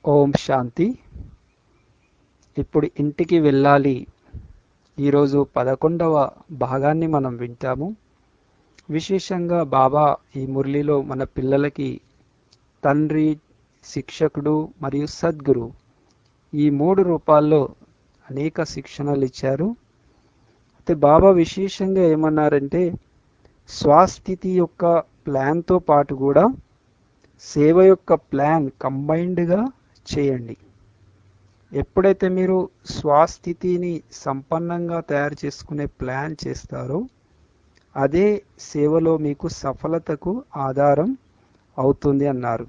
ఓం శాంతి ఇప్పుడు ఇంటికి వెళ్ళాలి ఈరోజు పదకొండవ భాగాన్ని మనం వింటాము విశేషంగా బాబా ఈ మురళిలో మన పిల్లలకి తండ్రి శిక్షకుడు మరియు సద్గురు ఈ మూడు రూపాల్లో అనేక శిక్షణలు ఇచ్చారు అయితే బాబా విశేషంగా ఏమన్నారంటే స్వాస్థితి యొక్క ప్లాన్తో పాటు కూడా సేవ యొక్క ప్లాన్ కంబైన్డ్గా చేయండి ఎప్పుడైతే మీరు స్వాస్థితిని సంపన్నంగా తయారు చేసుకునే ప్లాన్ చేస్తారో అదే సేవలో మీకు సఫలతకు ఆధారం అవుతుంది అన్నారు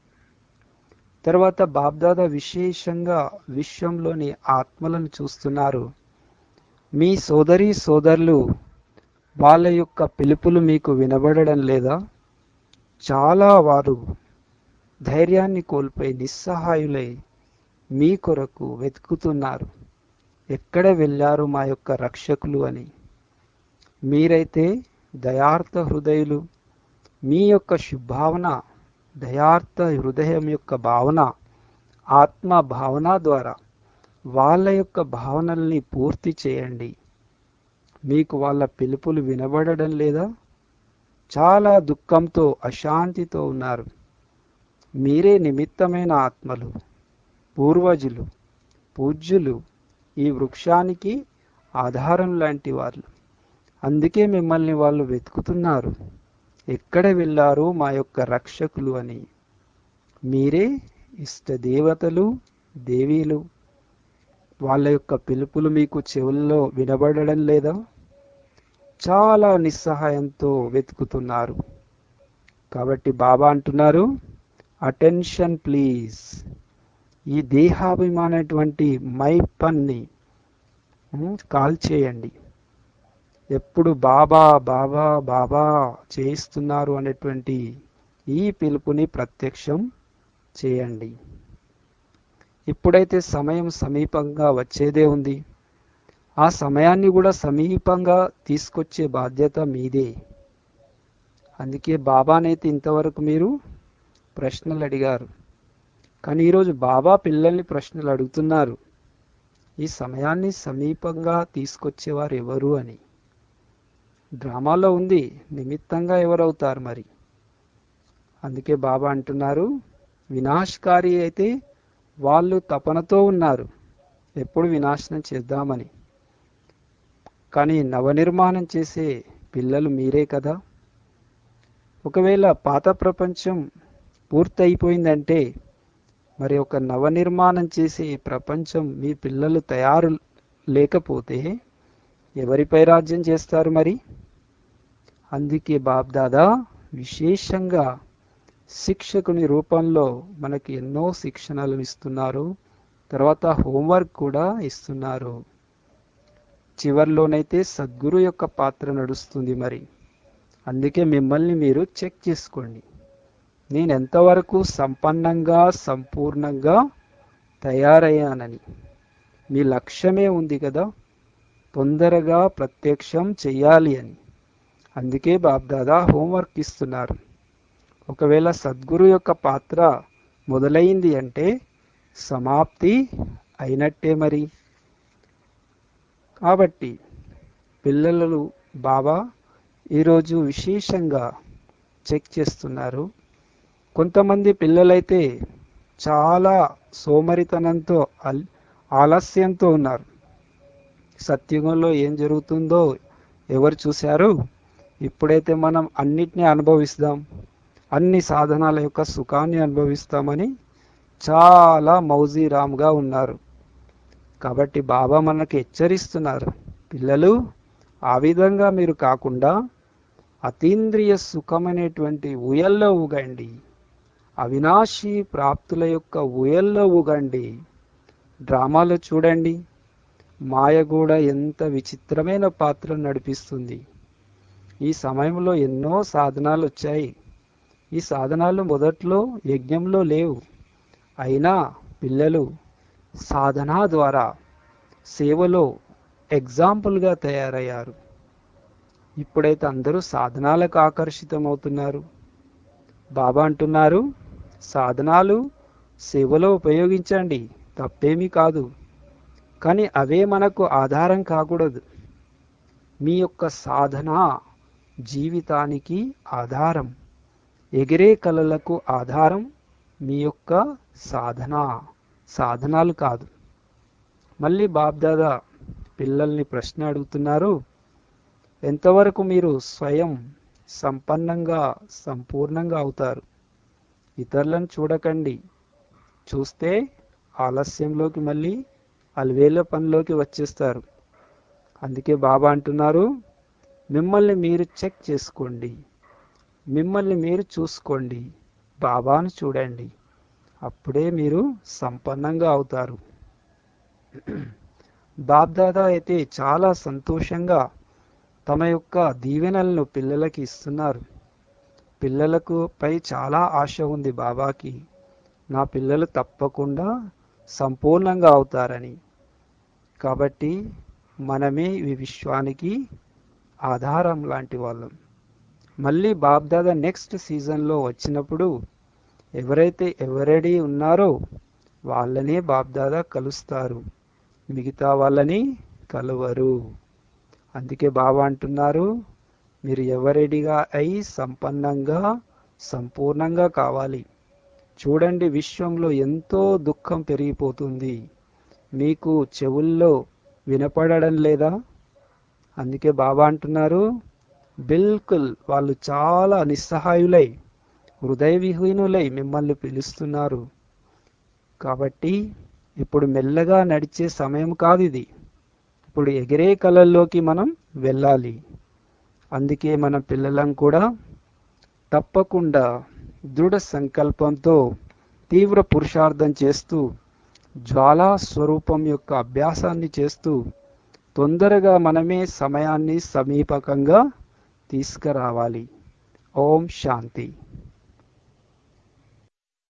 తర్వాత బాబ్దాదా విశేషంగా విశ్వంలోని ఆత్మలను చూస్తున్నారు మీ సోదరి సోదరులు వాళ్ళ యొక్క పిలుపులు మీకు వినబడడం లేదా చాలా వారు ధైర్యాన్ని కోల్పోయి నిస్సహాయులై మీ కొరకు వెతుకుతున్నారు ఎక్కడ వెళ్ళారు మా యొక్క రక్షకులు అని మీరైతే దయార్థ హృదయులు మీ యొక్క శుభావన దయార్థ హృదయం యొక్క భావన ఆత్మ భావన ద్వారా వాళ్ళ యొక్క భావనల్ని పూర్తి చేయండి మీకు వాళ్ళ పిలుపులు వినబడడం లేదా చాలా దుఃఖంతో అశాంతితో ఉన్నారు మీరే నిమిత్తమైన ఆత్మలు పూర్వజులు పూజ్యులు ఈ వృక్షానికి ఆధారం లాంటి వాళ్ళు అందుకే మిమ్మల్ని వాళ్ళు వెతుకుతున్నారు ఎక్కడ వెళ్ళారు మా యొక్క రక్షకులు అని మీరే ఇష్ట దేవతలు దేవీలు వాళ్ళ యొక్క పిలుపులు మీకు చెవుల్లో వినబడడం లేదా చాలా నిస్సహాయంతో వెతుకుతున్నారు కాబట్టి బాబా అంటున్నారు అటెన్షన్ ప్లీజ్ ఈ దేహాభిమానటువంటి మై పన్ని కాల్ చేయండి ఎప్పుడు బాబా బాబా బాబా చేయిస్తున్నారు అనేటువంటి ఈ పిలుపుని ప్రత్యక్షం చేయండి ఇప్పుడైతే సమయం సమీపంగా వచ్చేదే ఉంది ఆ సమయాన్ని కూడా సమీపంగా తీసుకొచ్చే బాధ్యత మీదే అందుకే బాబానైతే ఇంతవరకు మీరు ప్రశ్నలు అడిగారు కానీ ఈరోజు బాబా పిల్లల్ని ప్రశ్నలు అడుగుతున్నారు ఈ సమయాన్ని సమీపంగా తీసుకొచ్చేవారు ఎవరు అని డ్రామాలో ఉంది నిమిత్తంగా ఎవరవుతారు మరి అందుకే బాబా అంటున్నారు వినాశకారి అయితే వాళ్ళు తపనతో ఉన్నారు ఎప్పుడు వినాశనం చేద్దామని కానీ నవనిర్మాణం చేసే పిల్లలు మీరే కదా ఒకవేళ పాత ప్రపంచం పూర్తయిపోయిందంటే మరి ఒక నవనిర్మాణం చేసే ప్రపంచం మీ పిల్లలు తయారు లేకపోతే ఎవరిపై రాజ్యం చేస్తారు మరి అందుకే బాబ్దాదా విశేషంగా శిక్షకుని రూపంలో మనకి ఎన్నో శిక్షణలు ఇస్తున్నారు తర్వాత హోంవర్క్ కూడా ఇస్తున్నారు చివరిలోనైతే సద్గురు యొక్క పాత్ర నడుస్తుంది మరి అందుకే మిమ్మల్ని మీరు చెక్ చేసుకోండి నేను ఎంతవరకు సంపన్నంగా సంపూర్ణంగా తయారయ్యానని మీ లక్ష్యమే ఉంది కదా తొందరగా ప్రత్యక్షం చెయ్యాలి అని అందుకే బాబ్దాదా హోంవర్క్ ఇస్తున్నారు ఒకవేళ సద్గురు యొక్క పాత్ర మొదలైంది అంటే సమాప్తి అయినట్టే మరి కాబట్టి పిల్లలు బాబా ఈరోజు విశేషంగా చెక్ చేస్తున్నారు కొంతమంది పిల్లలైతే చాలా సోమరితనంతో ఆలస్యంతో ఉన్నారు సత్యుగంలో ఏం జరుగుతుందో ఎవరు చూశారు ఇప్పుడైతే మనం అన్నిటినీ అనుభవిస్తాం అన్ని సాధనాల యొక్క సుఖాన్ని అనుభవిస్తామని చాలా మౌజీరామ్గా ఉన్నారు కాబట్టి బాబా మనకు హెచ్చరిస్తున్నారు పిల్లలు ఆ విధంగా మీరు కాకుండా అతీంద్రియ సుఖమనేటువంటి ఉయల్లో ఊగండి అవినాశి ప్రాప్తుల యొక్క ఉయల్లో ఊగండి డ్రామాలో చూడండి మాయ కూడా ఎంత విచిత్రమైన పాత్ర నడిపిస్తుంది ఈ సమయంలో ఎన్నో సాధనాలు వచ్చాయి ఈ సాధనాలు మొదట్లో యజ్ఞంలో లేవు అయినా పిల్లలు సాధన ద్వారా సేవలో ఎగ్జాంపుల్గా తయారయ్యారు ఇప్పుడైతే అందరూ సాధనాలకు ఆకర్షితమవుతున్నారు బాబా అంటున్నారు సాధనాలు సేవలో ఉపయోగించండి తప్పేమీ కాదు కానీ అవే మనకు ఆధారం కాకూడదు మీ యొక్క సాధన జీవితానికి ఆధారం ఎగిరే కళలకు ఆధారం మీ యొక్క సాధన సాధనాలు కాదు మళ్ళీ బాబ్దాదా పిల్లల్ని ప్రశ్న అడుగుతున్నారు ఎంతవరకు మీరు స్వయం సంపన్నంగా సంపూర్ణంగా అవుతారు ఇతరులను చూడకండి చూస్తే ఆలస్యంలోకి మళ్ళీ అలవేల పనిలోకి వచ్చేస్తారు అందుకే బాబా అంటున్నారు మిమ్మల్ని మీరు చెక్ చేసుకోండి మిమ్మల్ని మీరు చూసుకోండి బాబాను చూడండి అప్పుడే మీరు సంపన్నంగా అవుతారు బాబ్దాదా అయితే చాలా సంతోషంగా తమ యొక్క దీవెనలను పిల్లలకి ఇస్తున్నారు పిల్లలకు పై చాలా ఆశ ఉంది బాబాకి నా పిల్లలు తప్పకుండా సంపూర్ణంగా అవుతారని కాబట్టి మనమే ఈ విశ్వానికి ఆధారం లాంటి వాళ్ళం మళ్ళీ బాబ్దాదా నెక్స్ట్ సీజన్లో వచ్చినప్పుడు ఎవరైతే ఎవరెడీ ఉన్నారో వాళ్ళనే బాబ్దాదా కలుస్తారు మిగతా వాళ్ళని కలవరు అందుకే బాబా అంటున్నారు మీరు ఎవరెడిగా అయి సంపన్నంగా సంపూర్ణంగా కావాలి చూడండి విశ్వంలో ఎంతో దుఃఖం పెరిగిపోతుంది మీకు చెవుల్లో వినపడడం లేదా అందుకే బాబా అంటున్నారు బిల్కుల్ వాళ్ళు చాలా నిస్సహాయులై హృదయ విహీనులై మిమ్మల్ని పిలుస్తున్నారు కాబట్టి ఇప్పుడు మెల్లగా నడిచే సమయం కాదు ఇది ఇప్పుడు ఎగిరే కళల్లోకి మనం వెళ్ళాలి అందుకే మన పిల్లలం కూడా తప్పకుండా దృఢ సంకల్పంతో తీవ్ర పురుషార్థం చేస్తూ జ్వాలా స్వరూపం యొక్క అభ్యాసాన్ని చేస్తూ తొందరగా మనమే సమయాన్ని సమీపకంగా తీసుకురావాలి ఓం శాంతి